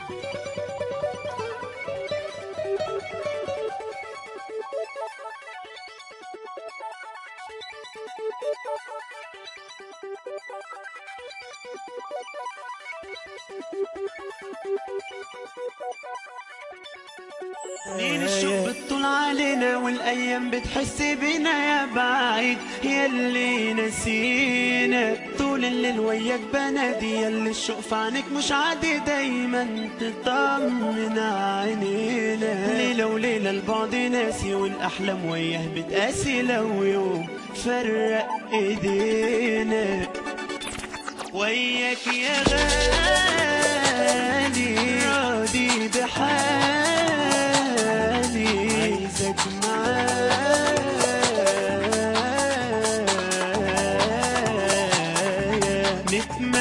سنين الشوق بتطول علينا والايام بتحس بينا يا بعيد يلي نسينا طول الليل وياك بنادي يلي الشوق في عينك مش عادي دايما تطمن عينينا ليلة وليلة البعد ناسي والاحلام وياه بتقاسي لو يوم فرق ايدينا وياك يا غالي راضي بحالي عايزك معايا نتمنى